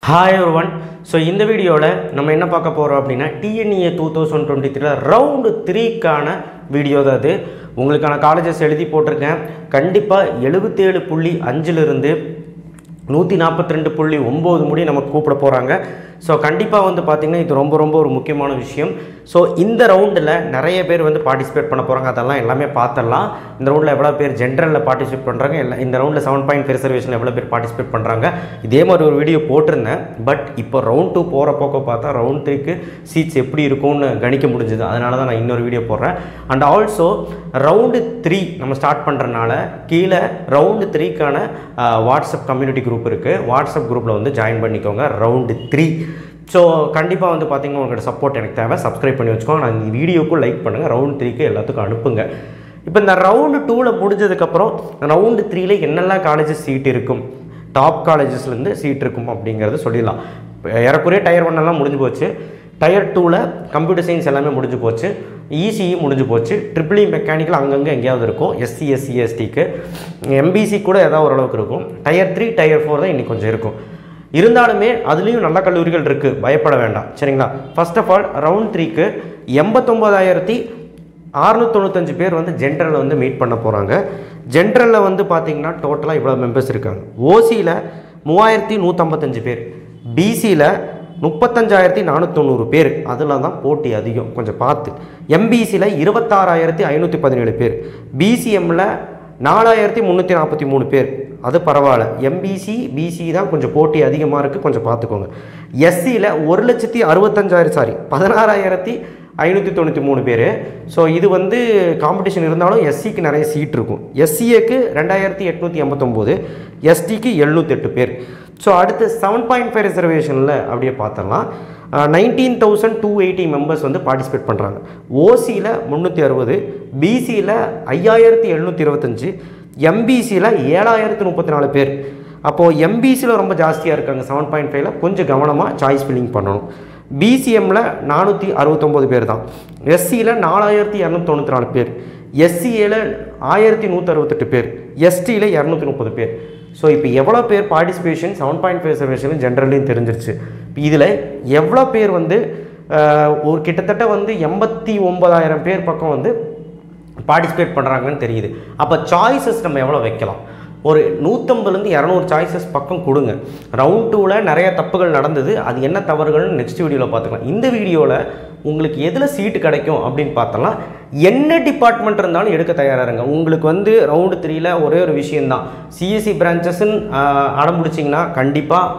hi one so இந்த வீடியோவில் நம்ம என்ன பார்க்க போகிறோம் அப்படின்னா டிஎன்இஏ டூ தௌசண்ட் டுவெண்ட்டி த்ரீல ரவுண்டு த்ரீக்கான வீடியோ தான் அது உங்களுக்கான காலேஜஸ் எழுதி போட்டிருக்கேன் கண்டிப்பாக எழுபத்தேழு புள்ளி அஞ்சிலிருந்து நூற்றி நாற்பத்தி ரெண்டு புள்ளி ஒம்பது முடி நமக்கு கூப்பிட போகிறாங்க ஸோ கண்டிப்பாக வந்து பார்த்திங்கன்னா இது ரொம்ப ரொம்ப ஒரு முக்கியமான விஷயம் ஸோ இந்த ரவுண்டில் நிறைய பேர் வந்து பார்ட்டிசிபேட் பண்ண போகிறாங்க அதெல்லாம் எல்லாமே பார்த்துடலாம் இந்த ரவுண்டில் எவ்வளோ பேர் ஜென்ரலில் பார்ட்டிசிபேட் பண்ணுறாங்க எல்லா இந்த ரவுண்டில் செவன் பாயிண்ட் ரிசர்வேஷன் எவ்வளோ பேர் பார்ட்டிசிபேட் பண்ணுறாங்க இதே மாதிரி ஒரு வீடியோ போட்டிருந்தேன் பட் இப்போ ரவுண்ட் டூ போகிற போக்க பார்த்தா ரவுண்ட் த்ரீக்கு சீட்ஸ் எப்படி இருக்கும்னு கணிக்க முடிஞ்சுது அதனால தான் நான் இன்னொரு வீடியோ போடுறேன் அண்ட் ஆல்சோ ரவுண்டு த்ரீ நம்ம ஸ்டார்ட் பண்ணுறனால கீழே ரவுண்டு த்ரீக்கான வாட்ஸ்அப் கம்யூனிட்டி குரூப் இருக்குது வாட்ஸ்அப் குரூப்பில் வந்து ஜாயின் பண்ணிக்கோங்க ரவுண்டு த்ரீ ஸோ கண்டிப்பாக வந்து பார்த்தீங்கன்னா உங்களோட சப்போர்ட் எனக்கு தேவை சப்ஸ்கிரைப் பண்ணி வச்சுக்கோங்க நான் இந்த வீடியோக்கும் லைக் பண்ணுங்கள் ரவுண்ட் த்ரீக்கு எல்லாத்துக்கும் அனுப்புங்க இப்போ இந்த ரவுண்டு டூவில் முடிஞ்சதுக்கப்புறம் ரவுண்டு த்ரீல என்னெல்லாம் காலேஜஸ் சீட் இருக்கும் டாப் காலேஜஸ்லேருந்து சீட் இருக்கும் அப்படிங்கிறத சொல்லிடலாம் இப்போ ஏறக்குறைய டயர் ஒன்னெல்லாம் முடிஞ்சு போச்சு டயர் டூவில் கம்ப்யூட்டர் சயின்ஸ் எல்லாமே முடிஞ்சு போச்சு இசிஇ முடிஞ்சு போச்சு ட்ரிபிள் மெக்கானிக்கல் அங்கங்கே எங்கேயாவது இருக்கும் எஸ்சி எஸ்சி எஸ்டிக்கு எம்பிசி கூட ஏதாவது ஓரளவுக்கு இருக்கும் டயர் த்ரீ டயர் ஃபோர் தான் இன்னைக்கு கொஞ்சம் இருக்கும் இருந்தாலுமே அதுலேயும் நல்ல கல்லூரிகள் இருக்குது பயப்பட வேண்டாம் சரிங்களா ஃபர்ஸ்ட் ஆஃப் ஆல் ரவுண்ட் த்ரீக்கு எண்பத்தொம்போதாயிரத்தி அறுநூத்தொண்ணூத்தஞ்சு பேர் வந்து ஜென்ரலில் வந்து மீட் பண்ண போகிறாங்க ஜென்ரலில் வந்து பார்த்தீங்கன்னா டோட்டலாக இவ்வளோ மெம்பர்ஸ் இருக்காங்க ஓசியில் மூவாயிரத்தி நூற்றம்பத்தஞ்சு பேர் பிசியில் முப்பத்தஞ்சாயிரத்தி நானூற்றொண்ணூறு பேர் அதில் தான் போட்டி அதிகம் கொஞ்சம் பார்த்து எம்பிசியில் இருபத்தாறாயிரத்தி ஐநூற்றி பதினேழு பேர் பிசிஎம்மில் நாலாயிரத்தி முந்நூற்றி நாற்பத்தி மூணு பேர் அது பரவாயில்ல எம்பிசி பிசி தான் கொஞ்சம் போட்டி அதிகமாக இருக்குது கொஞ்சம் பார்த்துக்கோங்க எஸ்சியில் ஒரு லட்சத்தி அறுபத்தஞ்சாயிரம் சாரி பதினாறாயிரத்தி ஐநூற்றி தொண்ணூற்றி மூணு பேர் ஸோ இது வந்து காம்படிஷன் இருந்தாலும் எஸ்சிக்கு நிறைய சீட் இருக்கும் எஸ்சிஏக்கு ரெண்டாயிரத்தி எட்நூற்றி எண்பத்தொம்போது எஸ்டிக்கு எழுநூத்தெட்டு பேர் ஸோ அடுத்து செவன் பாயிண்ட் ஃபைவ் ரிசர்வேஷனில் அப்படியே பார்த்துடலாம் nineteen thousand two eighty members வந்து பார்ட்டிசிபேட் பண்ணுறாங்க ஓசியில் முந்நூற்றி அறுபது பிசியில் ஐயாயிரத்தி எழுநூற்றி இருபத்தஞ்சி எம்பிசியில் ஏழாயிரத்து முப்பத்தி நாலு பேர் அப்போது எம்பிசியில் ரொம்ப ஜாஸ்தியாக இருக்காங்க செவன் பாயிண்ட் ஃபைவ்ல கொஞ்சம் கவனமாக சாய்ஸ் ஃபில்லிங் பண்ணணும் பிசிஎம்மில் நானூற்றி அறுபத்தொம்போது பேர் தான் எஸ்சியில் நாலாயிரத்தி இரநூத்தி தொண்ணூற்றி நாலு பேர் எஸ்சிஏல ஆயிரத்தி நூற்றி அறுபத்தெட்டு பேர் எஸ்டியில் இரநூத்தி முப்பது பேர் ஸோ இப்போ எவ்வளோ பேர் participation seven point five reservation ஜென்ரலையும் தெரிஞ்சிருச்சு இப்போ இதில் எவ்வளோ பேர் வந்து அஹ், ஒரு கிட்டத்தட்ட வந்து எண்பத்தி ஒன்பதாயிரம் பேர் பக்கம் வந்து பார்ட்டிசிபேட் பண்ணுறாங்கன்னு தெரியுது அப்போ சாய்ஸஸ் நம்ம எவ்வளோ வைக்கலாம் ஒரு நூற்றம்பதுலேருந்து இரநூறு சாய்ஸஸ் பக்கம் கொடுங்க ரவுண்ட் டூவில் நிறைய தப்புகள் நடந்தது அது என்ன தவறுகள்னு நெக்ஸ்ட் வீடியோவில் பார்த்துக்கலாம் இந்த வீடியோவில் உங்களுக்கு எதில் சீட்டு கிடைக்கும் அப்படின்னு பார்த்தோம்னா என்ன டிபார்ட்மெண்ட் இருந்தாலும் எடுக்க தயாராக இருங்க உங்களுக்கு வந்து ரவுண்டு த்ரீல ஒரே ஒரு விஷயந்தான் சிஎஸ்சி பிரான்ச்சஸ்ன்னு அடம்பிடிச்சிங்கன்னா கண்டிப்பாக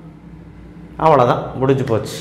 அவ்வளோதான் முடிஞ்சு போச்சு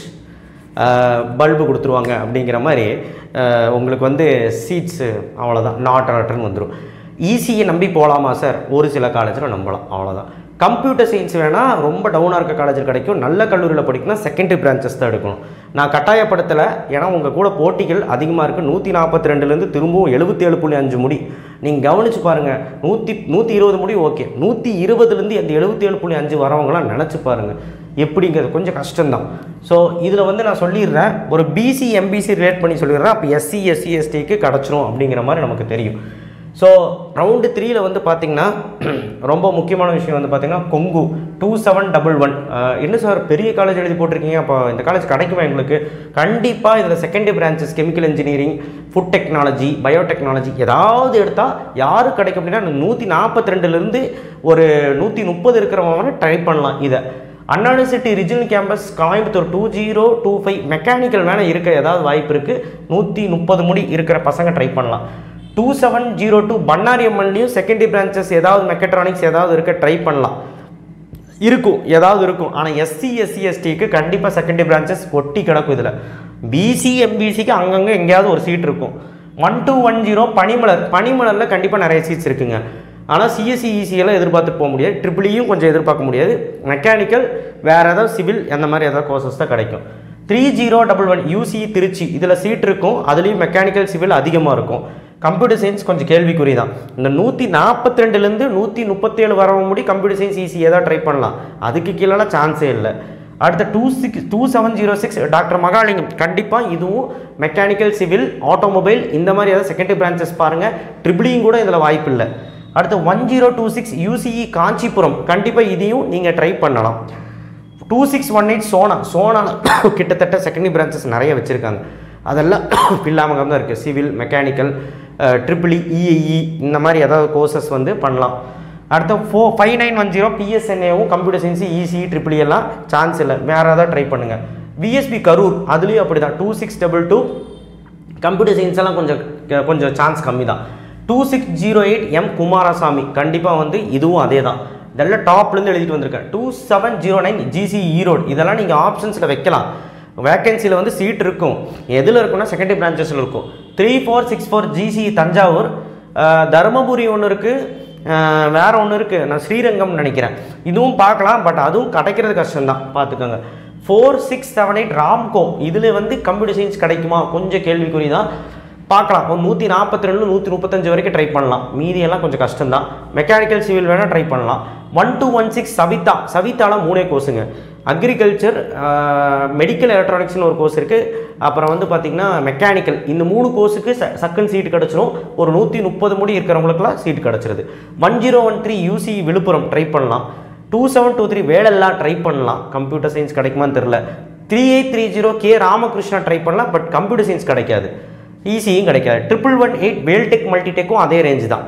பல்பு கொடுத்துருவாங்க அப்படிங்கிற மாதிரி அஹ், உங்களுக்கு வந்து சீட்ஸு அவ்வளோதான் நாட் ஆர்டர்னு வந்துடும் ஈஸியை நம்பி போகலாமா சார் ஒரு சில காலேஜில் நம்பலாம் அவ்வளோதான் கம்ப்யூட்டர் சயின்ஸ் வேணால் ரொம்ப டவுனாக இருக்க காலேஜில் கிடைக்கும் நல்ல கல்லூரியில் படிக்கணும் செகண்டரி பிரான்ச்சஸ் தான் எடுக்கணும் நான் கட்டாயப்படுத்தலை ஏன்னா உங்கள் கூட போட்டிகள் அதிகமாக இருக்குது நூற்றி நாற்பத்தி ரெண்டுலேருந்து திரும்பவும் எழுபத்தேழு புள்ளி அஞ்சு முடி நீங்கள் கவனிச்சு பாருங்கள் நூற்றி நூற்றி இருபது முடி ஓகே நூற்றி இருபதுலேருந்து அந்த எழுபத்தேழு புள்ளி அஞ்சு வரவங்களாம் நினச்சி பாருங்கள் எப்படிங்கிறது கொஞ்சம் கஷ்டம்தான் ஸோ இதில் வந்து நான் சொல்லிடுறேன் ஒரு பிசி எம்பிசி ரிலேட் பண்ணி சொல்லிடுறேன் அப்போ எஸ்சி எஸ்சி எஸ்டிக்கு கிடச்சிரும் அப்படிங்கிற மாதிரி நமக்கு தெரியும் ஸோ ரவுண்டு த்ரீல வந்து பார்த்தீங்கன்னா ரொம்ப முக்கியமான விஷயம் வந்து பார்த்தீங்கன்னா Kongu two seven double one என்ன சார் பெரிய காலேஜ் எழுதி போட்டிருக்கீங்க அப்போ இந்த காலேஜ் கிடைக்குமா எங்களுக்கு கண்டிப்பாக இதில் secondary branches chemical engineering food technology biotechnology ஏதாவது எடுத்தால் யாரு கிடைக்கும் அப்படின்னா இந்த நூற்றி நாற்பத்தி ரெண்டுலேருந்து ஒரு நூற்றி முப்பது இருக்கிறவங்க ட்ரை பண்ணலாம் இதை Anna university regional campus Coimbatore two zero two five mechanical வேணால் இருக்க ஏதாவது வாய்ப்பு இருக்குது நூற்றி முப்பது முடி இருக்கிற பசங்க ட்ரை பண்ணலாம் two seven zero two Bannari அம்மன்லேயும் செகண்டரி பிரான்ச்சஸ் ஏதாவது மெக்கட்ரானிக்ஸ் ஏதாவது இருக்க ட்ரை பண்ணலாம் இருக்கும் ஏதாவது இருக்கும் ஆனால் எஸ்சி எஸ்சி எஸ்டிக்கு கண்டிப்பாக செகண்டரி பிரான்ச்சஸ் ஒட்டி கிடக்கும் இதில் பிசி எம்பிசிக்கு அங்கங்கே எங்கேயாவது ஒரு சீட் இருக்கும் one two one zero Panimalar பனிமலரில் கண்டிப்பாக நிறைய சீட்ஸ் இருக்குங்க ஆனால் சிஎஸ்சி இசியெல்லாம் எதிர்பார்த்து போக முடியாது ட்ரிபிளியும் கொஞ்சம் எதிர்பார்க்க முடியாது மெக்கானிக்கல் வேறு ஏதாவது சிவில் அந்த மாதிரி ஏதாவது கோர்சஸ் தான் கிடைக்கும் three zero double one UC Tiruchi இதில் சீட் இருக்கும் அதுலேயும் மெக்கானிக்கல் சிவில் அதிகமாக இருக்கும் கம்ப்யூட்டர் சயின்ஸ் கொஞ்சம் கேள்விக்குறி தான் இந்த நூற்றி நாற்பத்தி ரெண்டுலேருந்து நூற்றி முப்பத்தேழு வரவங்க முடி கம்ப்யூட்டர் சயின்ஸ் ஈஸி ஏதாவது ட்ரை பண்ணலாம் அதுக்கு கீழெல்லாம் சான்ஸே இல்லை அடுத்த two six two seven zero six doctor Mahalingam கண்டிப்பாக இதுவும் மெக்கானிக்கல் சிவில் ஆட்டோமொபைல் இந்த மாதிரி ஏதாவது செகண்டரி பிரான்ச்சஸ் பாருங்கள் ட்ரிபிளியும் கூட இதில் வாய்ப்பு இல்லை அடுத்து one zero two six UCE Kanchipuram கண்டிப்பாக இதையும் நீங்கள் ட்ரை பண்ணலாம் two six one eight Sona சோனாவில் கிட்டத்தட்ட செகண்டரி பிரான்ச்சஸ் நிறைய வச்சுருக்காங்க அதெல்லாம் இல்லாமல் தான் இருக்குது சிவில் மெக்கானிக்கல் ட்ரிபிள் இஇஇ இந்த மாதிரி ஏதாவது கோர்சஸ் வந்து பண்ணலாம் அடுத்த four five nine one zero பிஎஸ்என்ஏவும் கம்ப்யூட்டர் சயின்ஸ் இசிஇ ட்ரிபிள் எல்லாம் சான்ஸ் இல்லை வேறு ஏதாவது ட்ரை பண்ணுங்கள் விஎஸ்பி கரூர் அதுலேயும் அப்படி தான் two six double two computer science எல்லாம் கொஞ்சம் க- கொஞ்சம் சான்ஸ் கம்மி தான் two six zero eight M Kumarasamy கண்டிப்பாக வந்து இதுவும் அதே தான் இதெல்லாம் டாப்லேருந்து எழுதிட்டு வந்திருக்கேன் two seven zero nine GC Erode இதெல்லாம் நீங்கள் ஆப்ஷன்ஸில் வைக்கலாம் வேக்கன்சியில் வந்து சீட் இருக்கும் எதில் இருக்குன்னா செகண்டரி பிரான்ச்சஸில் இருக்கும் three four six four GC Thanjavur ah, Dharmapuri ஒன்று இருக்குது வேற ஒன்று இருக்குது நான் ஸ்ரீரங்கம்னு நினைக்கிறேன் இதுவும் பார்க்கலாம் பட் அதுவும் கிடைக்கிறது கஷ்டம்தான் பார்த்துக்கோங்க four six seven eight Ramco இதில் வந்து கம்ப்யூட்டர் சயின்ஸ் கிடைக்குமா கொஞ்சம் கேள்விக்குறி தான் பார்க்கலாம் ஒரு நூற்றி நாற்பத்தி ரெண்டு நூற்றி முப்பத்தஞ்சு வரைக்கும் ட்ரை பண்ணலாம் மீதி எல்லாம் கொஞ்சம் கஷ்டம்தான் மெக்கானிக்கல் சிவில் வேணால் ட்ரை பண்ணலாம் one two one six Savitha சவிதால மூணே கோர்ஸுங்க அக்ரிகல்ச்சர் மெடிக்கல் எலக்ட்ரானிக்ஸ்னு ஒரு கோர்ஸ் இருக்குது அப்புறம் வந்து பார்த்திங்கன்னா மெக்கானிக்கல் இந்த மூணு கோர்ஸுக்கு ச சக்குன்னு சீட்டு கிடச்சிரும் ஒரு நூற்றி முப்பது முடி இருக்கிறவங்களுக்குலாம் சீட் கிடச்சிருது one zero one three UC Villupuram try பண்ணலாம் டூ செவன் டூ த்ரீ வேலெல்லாம் ட்ரை பண்ணலாம் கம்ப்யூட்டர் சயின்ஸ் கிடைக்குமான்னு தெரில three eight three zero K Ramakrishna try பண்ணலாம் பட் கம்ப்யூட்டர் சயின்ஸ் கிடைக்காது ஈஸியும் கிடைக்காது ட்ரிபிள் ஒன் எயிட் வேல்டெக் மல்டிடெக்கும் அதே ரேஞ்சு தான்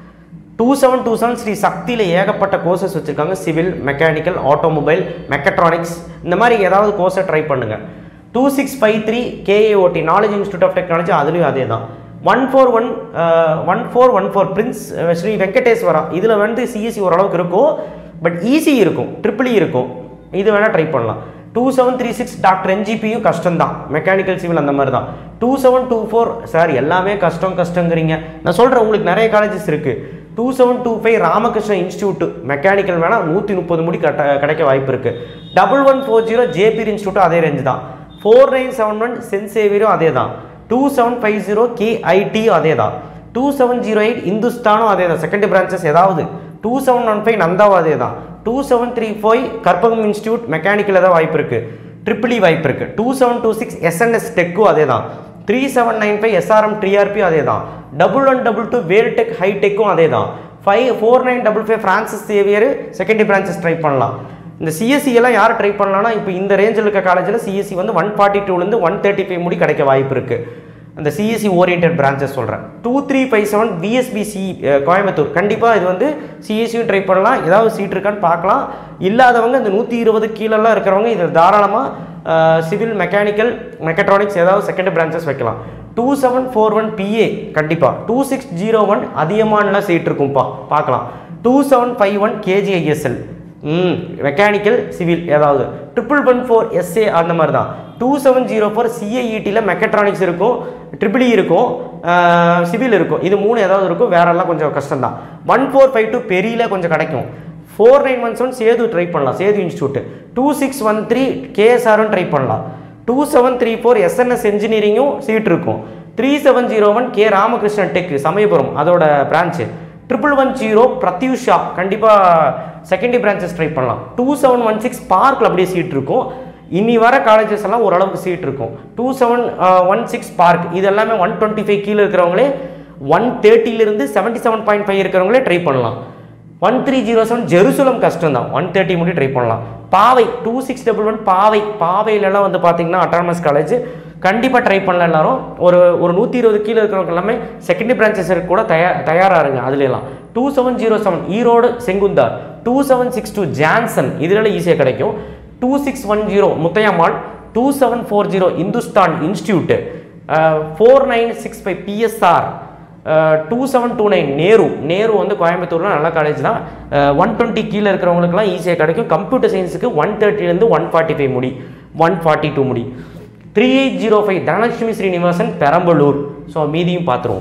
two seven two seven Sri சக்தியில் ஏகப்பட்ட கோர்சஸ் வச்சுருக்காங்க சிவில் மெக்கானிக்கல் ஆட்டோமொபைல் மெக்கட்ரானிக்ஸ் இந்த மாதிரி ஏதாவது கோர்ஸை ட்ரை பண்ணுங்கள் two six five three KAOT knowledge institute of technology அதுலேயும் அதே தான் one four one one four one four prince Sri Venkateswara இதில் வந்து சிஎஸ்சி ஓரளவுக்கு இருக்கும் பட் ஈஸி இருக்கும் ட்ரிபிள் இருக்கும் இது வேணால் ட்ரை பண்ணலாம் two seven three six doctor என்ஜிபியும் கஷ்டம் தான் மெக்கானிக்கல் சிவில் அந்த மாதிரி தான் two seven two four sir எல்லாமே கஷ்டம் கஷ்டங்கிறீங்க நான் சொல்கிறேன் உங்களுக்கு நிறைய காலேஜஸ் இருக்குது two seven two five Ramakrishna institute mechanical வேணால் நூற்றி முப்பது முடி கட்ட கிடைக்க வாய்ப்பு இருக்குது double one four zero JP இன்ஸ்டியூட்டும் அதே ரேஞ்ச் தான் four nine seven one saint சேவியரும் அதே தான் டூ செவன் ஃபைவ் ஜீரோ கேஐடியும் அதே தான் டூ செவன் ஜீரோ எயிட் இந்துஸ்தானும் அதே தான் செகண்ட் பிரான்ச்சஸ் ஏதாவது டூ செவன் ஒன் ஃபைவ் நந்தாவும் அதே தான் two seven three five Karpagam institute mechanical ஏதாவது வாய்ப்பு இருக்குது ட்ரிபிள் இ வாய்ப்பு இருக்குது two seven two six SNS டெக்கும் அதே தான் three seven nine five SRM டிஆர்பியும் அதே தான் double one double two Veltech ஹைடெக்கும் அதே தான் five four nine double five Francis Xavier secondary branches try பண்ணலாம் இந்த சிஎஸ்சி எல்லாம் யார் ட்ரை பண்ணலாம்னா இப்போ இந்த ரேஞ்சில் இருக்க காலேஜில் சிஎஸ்சி வந்து ஒன் ஃபார்ட்டி டூலேருந்து ஒன் தேர்ட்டி ஃபைவ் முடி கிடைக்க வாய்ப்பு இருக்குது அந்த சிஎஸ்சி ஓரியன்ட் பிரான்ச்சஸ் சொல்கிறேன் two three five seven PSPC Coimbatore கண்டிப்பாக இது வந்து சிஎஸ்சியும் ட்ரை பண்ணலாம் ஏதாவது சீட் இருக்கான்னு பார்க்கலாம் இல்லாதவங்க இந்த நூற்றி இருபது கீழெல்லாம் இருக்கிறவங்க இது தாராளமாக சிவில் மெக்கானிக்கல் மெக்கட்ரானிக்ஸ் ஏதாவது செகண்ட் பிரான்ச்சஸ் வைக்கலாம் two seven four one PA கண்டிப்பாக டூ சிக்ஸ் ஜீரோ ஒன் அதிகமான சீட் இருக்கும்ப்பா பார்க்கலாம் two seven five one KGISL hmm mechanical civil ஏதாவது ட்ரிபிள் ஒன் ஃபோர் எஸ்ஏ அந்த மாதிரி தான் டூ செவன் ஜீரோ ஃபோர் சிஐஇடியில் மெக்கட்ரானிக்ஸ் இருக்கும் ட்ரிபிள் இருக்கும் சிவில் இருக்கும் இது மூணு ஏதாவது இருக்கும் வேறெல்லாம் கொஞ்சம் கஷ்டம் தான் ஒன் ஃபோர் ஃபைவ் டூ பெரியல கொஞ்சம் கிடைக்கும் four nine one seven Sethu try பண்ணலாம் Sethu institute two six one three கேஎஸ்ஆரும் ட்ரை பண்ணலாம் two seven three four SNS இன்ஜினியரிங்கும் சீட் இருக்கும் three seven zero one K Ramakrishnan tech Samayapuram அதோட branch triple one zero Prathyusha கண்டிப்பாக செகண்டரி பிரான்ச்சஸ் ட்ரை பண்ணலாம் டூ செவன் ஒன் சிக்ஸ் பார்க்கில் அப்படியே சீட் இருக்கும் இனி வர காலேஜஸ் எல்லாம் ஓரளவுக்கு சீட் இருக்கும் two seven one six park இது எல்லாமே ஒன் டுவெண்ட்டி ஃபைவ் கீழே இருக்கிறவங்களே ஒன் தேர்ட்டிலிருந்து செவன்ட்டி செவன் பாயிண்ட் ஃபைவ் இருக்கிறவங்களே ட்ரை பண்ணலாம் one three zero seven Jerusalem கஷ்டம் தான் ஒன் தேர்ட்டி முடி ட்ரை பண்ணலாம் பாவை டூ சிக்ஸ் டபுள் ஒன் பாவை பாவையிலலாம் வந்து பார்த்தீங்கன்னா அட்டானமஸ் காலேஜ் கண்டிப்பாக ட்ரை பண்ணல எல்லாரும் ஒரு ஒரு நூற்றி இருபது கீழே இருக்கிறவங்க எல்லாமே செகண்டரி பிரான்ச்சஸ் கூட தயார் தயாராக இருங்க அதுல எல்லாம் two seven zero seven Erode Sengunthar two seven six two Johnson இதுல ஈஸியாக கிடைக்கும் two six one zero Muthayammal two seven four zero Hindusthan institute four nine six five PSR two seven two nine Nehru Nehru வந்து கோயம்புத்தூரில் நல்ல காலேஜ் தான் ஒன் டுவெண்ட்டி கீழே இருக்கிறவங்களுக்குலாம் ஈஸியாக கிடைக்கும் கம்ப்யூட்டர் சயின்ஸுக்கு ஒன் தேர்ட்டிலேருந்து ஒன் ஃபார்ட்டி ஃபைவ் முடி ஒன் ஃபார்ட்டி டூ முடி three eight zero five Dhanalakshmi Srinivasan Perambalur so மீதியும் பார்த்துருவோம்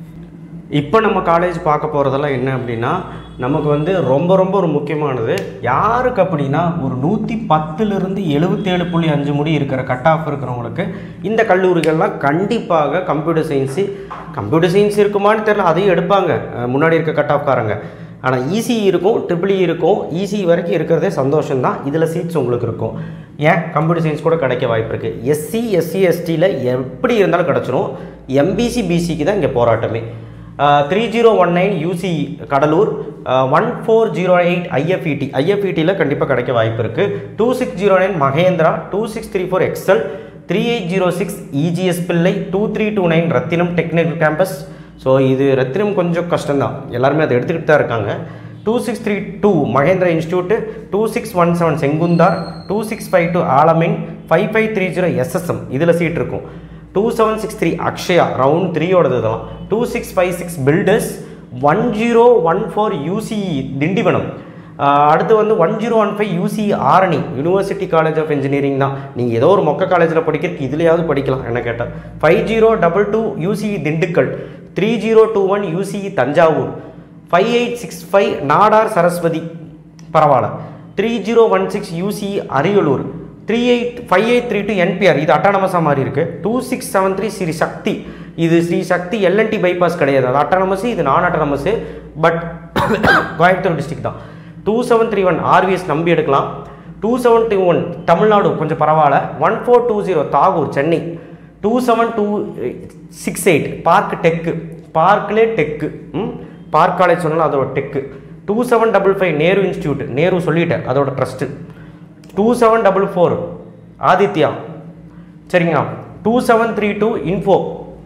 இப்போ நம்ம காலேஜ் பார்க்க போகிறதெல்லாம் என்ன அப்படின்னா நமக்கு வந்து ரொம்ப ரொம்ப ஒரு முக்கியமானது யாருக்கு அப்படின்னா ஒரு நூற்றி பத்துலேருந்து எழுபத்தேழு புள்ளி அஞ்சு முடி இருக்கிற கட் ஆஃப் இருக்கிறவங்களுக்கு இந்த கல்லூரிகள்லாம் கண்டிப்பாக கம்ப்யூட்டர் சயின்ஸு கம்ப்யூட்டர் சயின்ஸ் இருக்குமான்னு தெரியல அதையும் எடுப்பாங்க அஹ் முன்னாடி இருக்க கட் ஆஃப்காரங்க ஆனால் ஈஸி இருக்கும் ட்ரிபிள் இருக்கும் ஈஸி வரைக்கும் இருக்கிறதே சந்தோஷம்தான் இதில் சீட்ஸ் உங்களுக்கு இருக்கும் ஏன் கம்ப்யூட்டர் சயின்ஸ் கூட கிடைக்க வாய்ப்பு இருக்குது எஸ்சி எஸ்சி எஸ்டியில் எப்படி இருந்தாலும் கிடச்சிரும் எம்பிசி பிசிக்கு தான் இங்கே போராட்டமே three zero one nine UC Cuddalore one four zero eight IFET ஐஎஃப்இடியில் கண்டிப்பாக கிடைக்க வாய்ப்பு இருக்குது two six zero nine Mahendra two six three four Excel three eight zero six EGS Pillai two three two nine Rathinam technical campus so இது ரத்தினம் கொஞ்சம் கஷ்டம்தான் எல்லாருமே அதை எடுத்துக்கிட்டு தான் இருக்காங்க two six three two Mahendra institute two six one seven Sengunthar two six five two Alamin five five three zero SSM இதில் seat இருக்கும் two seven six three Akshaya round த்ரீயோடது இதெல்லாம் two six five six builders one zero one four UCE Tindivanam ah அடுத்து வந்து one zero one five UC Arani university college of engineering தான் நீங்கள் ஏதோ ஒரு மொக்க காலேஜில் படிக்கிறதுக்கு இதுலையாவது படிக்கலாம் என்ன கேட்டால் five zero double two UCE Dindigul three zero two one UCE Thanjavur five eight six five Nadar Saraswathi பரவாயில்ல three zero one six UC Ariyalur three eight five eight three two NPR இது அட்டானமஸாக மாறி இருக்கு two six seven three Sri Sakthi இது ஸ்ரீ சக்தி எல்என்டி பைபாஸ் கிடையாது அது autonomous இது நான் அட்டானமஸ் பட் கோயம்புத்தூர் டிஸ்ட்ரிக்ட் தான் two seven three one RVS நம்பி எடுக்கலாம் two seven two one Tamil Nadu கொஞ்சம் பரவாயில்ல one four two zero Tagore Chennai two seven two six eight park tech பார்க்லே டெக்கு ம் பார்க் காலேஜ் சொன்னாலும் அதோட tech two seven double five Nehru institute Nehru சொல்லிட்டேன் அதோட trust two seven double four Aditya சரிங்களா two seven three two info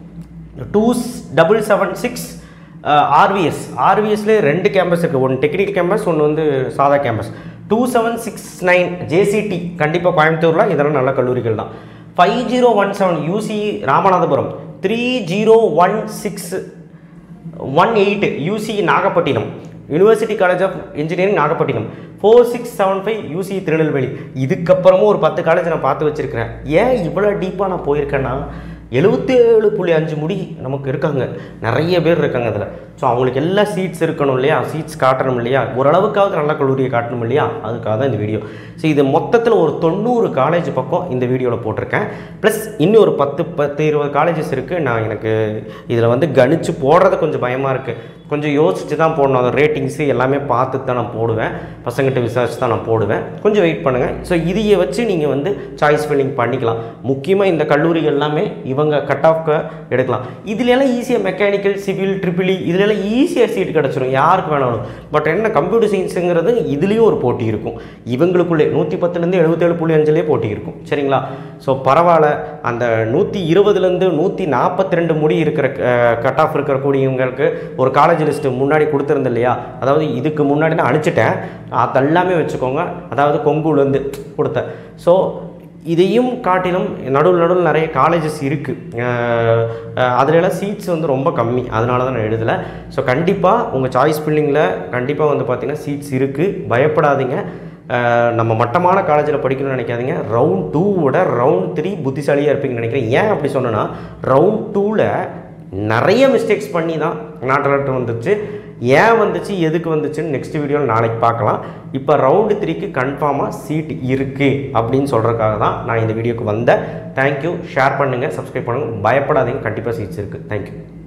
two double seven six RVS ஆர்விஎஸ்லேயே ரெண்டு campus இருக்குது ஒன்று technical campus ஒன்று வந்து சாதா campus two seven six nine JCT கண்டிப்பாக கோயம்புத்தூரில் இதெல்லாம் நல்ல கல்லூரிகள் தான் five zero one seven UC Ramanathapuram three zero one six one eight UC Nagapattinam university college of engineering Nagapattinam four six seven five UC Tirunelveli இதுக்கப்புறமும் ஒரு பத்து காலேஜ் நான் பார்த்து வச்சிருக்கிறேன் ஏன் இவ்வளோ டீப்பாக நான் போயிருக்கேன்னா எழுபத்தேழு புள்ளி அஞ்சு முடி நமக்கு இருக்காங்க நிறைய பேர் இருக்காங்க அதில் ஸோ அவங்களுக்கு எல்லா சீட்ஸ் இருக்கணும் இல்லையா சீட்ஸ் காட்டணும் இல்லையா ஓரளவுக்காவது நல்ல கல்லூரியை காட்டணும் இல்லையா அதுக்காக தான் இந்த வீடியோ ஸோ இது மொத்தத்தில் ஒரு தொண்ணூறு காலேஜ் பக்கம் இந்த வீடியோவில் போட்டிருக்கேன் ப்ளஸ் இன்னும் ஒரு பத்து பத்து இருபது காலேஜஸ் இருக்குது நான் எனக்கு இதில் வந்து கணிச்சு போடுறது கொஞ்சம் பயமாக இருக்குது கொஞ்சம் யோசிச்சு தான் போடணும் அந்த ரேட்டிங்ஸு எல்லாமே பார்த்து தான் நான் போடுவேன் பசங்கிட்ட விசாரிச்சு தான் நான் போடுவேன் கொஞ்சம் வெயிட் பண்ணுங்கள் ஸோ இதையை வச்சு நீங்கள் வந்து சாய்ஸ் ஃபில்லிங் பண்ணிக்கலாம் முக்கியமாக இந்த கல்லூரிகள் எல்லாமே இவங்க கட் ஆஃப்க்கு எடுக்கலாம் இதுல எல்லாம் ஈஸியாக மெக்கானிக்கல் சிவில் ட்ரிபிளி இதுல எல்லாம் ஈஸியாக சீட் கிடச்சிரும் யாருக்கு வேணாலும் பட் என்ன கம்ப்யூட்டர் சயின்ஸுங்கிறது இதுலேயும் ஒரு போட்டி இருக்கும் இவங்களுக்குள்ளே நூற்றி பத்துலேருந்து எழுபத்தேழு புள்ளி அஞ்சுலேயே போட்டி இருக்கும் சரிங்களா ஸோ பரவாயில்ல அந்த நூற்றி இருபதுலேருந்து நூற்றி நாற்பத்தி ரெண்டு முடி இருக்கிற கட் ஆஃப் இருக்கிற கூடியவங்களுக்கு ஒரு காலேஜ் லிஸ்ட்டு முன்னாடி கொடுத்துருந்தேன் இல்லையா அதாவது இதுக்கு முன்னாடி நான் அனுப்பிச்சிட்டேன் அதெல்லாமே வச்சுக்கோங்க அதாவது கொங்குலேருந்து கொடுத்தேன் ஸோ இதையும் காட்டிலும் நடுவில் நடுவில் நிறைய காலேஜஸ் இருக்குது அதுலலாம் சீட்ஸ் வந்து ரொம்ப கம்மி அதனால தான் நான் எழுதலை ஸோ கண்டிப்பாக உங்கள் சாய்ஸ் ஃபில்லிங்கில் கண்டிப்பாக வந்து பார்த்தீங்கன்னா சீட்ஸ் இருக்குது பயப்படாதீங்க அஹ், நம்ம மட்டமான காலேஜில் படிக்கணும்னு நினைக்காதீங்க ரவுண்ட் டூவோட ரவுண்ட் த்ரீ புத்திசாலியாக இருப்பீங்கன்னு நினைக்கிறேன் ஏன் அப்படி சொன்னேன்னா ரவுண்ட் டூவில் நிறைய மிஸ்டேக்ஸ் பண்ணி தான் நாட்டு வந்துச்சு ஏன் வந்துச்சு எதுக்கு வந்துச்சுன்னு நெக்ஸ்ட் வீடியோவில் நாளைக்கு பார்க்கலாம் இப்போ ரவுண்டு த்ரீக்கு கன்ஃபார்மாக சீட் இருக்குது அப்படின்னு சொல்கிறதுக்காக தான் நான் இந்த வீடியோக்கு வந்தேன் தேங்க்யூ ஷேர் பண்ணுங்கள் சப்ஸ்கிரைப் பண்ணுங்கள் பயப்படாதீங்க கண்டிப்பாக சீட்ஸ் இருக்குது தேங்க்யூ